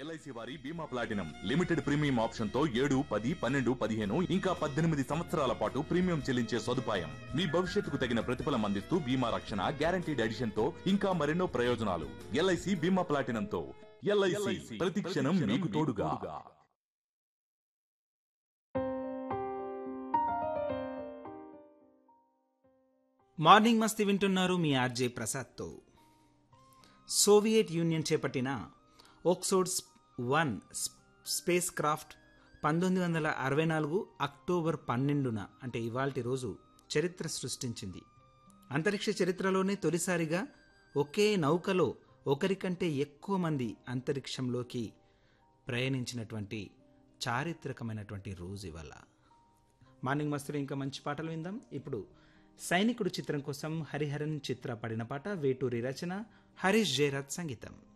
LIC వారి బీమా platinum limited premium option తో ఏడు పది పన్నెండు పదిహేను ఇంకా పద్దెనిమిది సంవత్సరాల పాటు ప్రీమియం చెల్లించే సదుపాయం మీ భవిష్యత్తుకు తగిన ప్రతిఫలం అందిస్తూ బీమా రక్షణ గ్యారంటీడ్ ఎడిషన్ తో ఇంకా మరెన్నో ప్రయోజనాలు ఎల్ఐసి బీమా ప్లాటినం తో ఎల్ఐసి ప్రతి క్షణం మీకు తోడుగా మార్నింగ్ మస్తి వింటున్నారు మీ ఆర్జే ప్రసాద్తో సోవియట్ యూనియన్ చేపట్టిన ఓక్సోడ్స్ వన్ స్పేస్ క్రాఫ్ట్ పంతొమ్మిది వందల అరవై నాలుగు అక్టోబర్ పన్నెండున అంటే ఇవాల్టి రోజు చరిత్ర సృష్టించింది అంతరిక్ష చరిత్రలోనే తొలిసారిగా ఒకే నౌకలో ఒకరికంటే ఎక్కువ మంది అంతరిక్షంలోకి ప్రయాణించినటువంటి చారిత్రకమైనటువంటి రోజు ఇవాళ మార్నింగ్ మస్తులు ఇంకా మంచి పాటలు విందాం ఇప్పుడు సైనికుడు చిత్రం కోసం హరిహరన్ చిత్ర పడిన పాట వేటూరి రచన హరీష్ జయరాజ్ సంగీతం